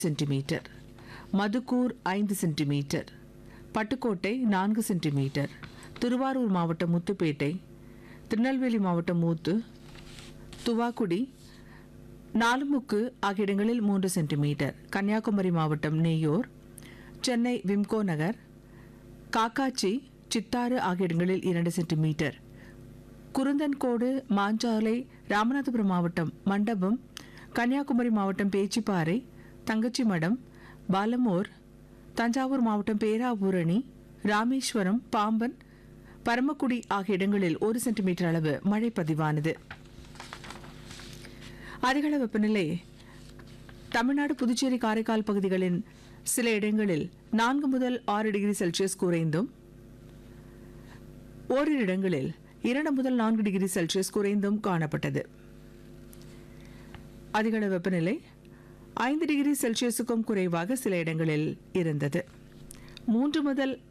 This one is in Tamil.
சென்டிமீட்டர் மதுக்கூர் ஐந்து சென்டிமீட்டர் பட்டுக்கோட்டை நான்கு சென்டிமீட்டர் திருவாரூர் மாவட்டம் முத்துப்பேட்டை திருநெல்வேலி மாவட்டம் மூத்து துவாக்குடி நாலுமுக்கு ஆகிய இடங்களில் மூன்று சென்டிமீட்டர் கன்னியாகுமரி மாவட்டம் நெய்யோர் சென்னை விம்கோ நகர் காக்காச்சி சித்தாறு ஆகிய இடங்களில் இரண்டு சென்டிமீட்டர் குருந்தன்கோடு மாஞ்சாலை ராமநாதபுரம் மாவட்டம் மண்டபம் கன்னியாகுமரி மாவட்டம் பேச்சிப்பாறை தங்கச்சி மடம் பாலமோர் தஞ்சாவூர் மாவட்டம் பேராவூரணி ராமேஸ்வரம் பாம்பன் பரமக்குடி ஆகிய இடங்களில் ஒரு சென்டிமீட்டர் அளவு மழை பதிவானது அதிகள வெப்பநிலை தமிழ்நாடு புதுச்சேரி காரைக்கால் பகுதிகளின் சில இடங்களில் நான்கு முதல் ஆறு டிகிரி செல்சியஸ் குறைந்தும் ஓரிரு இடங்களில் இரண்டு முதல் நான்கு டிகிரி செல்சியஸ் குறைந்தும் காணப்பட்டது அதிகள வெப்பநிலை ஐந்து டிகிரி செல்சியஸுக்கும் குறைவாக சில இடங்களில் இருந்தது மூன்று முதல்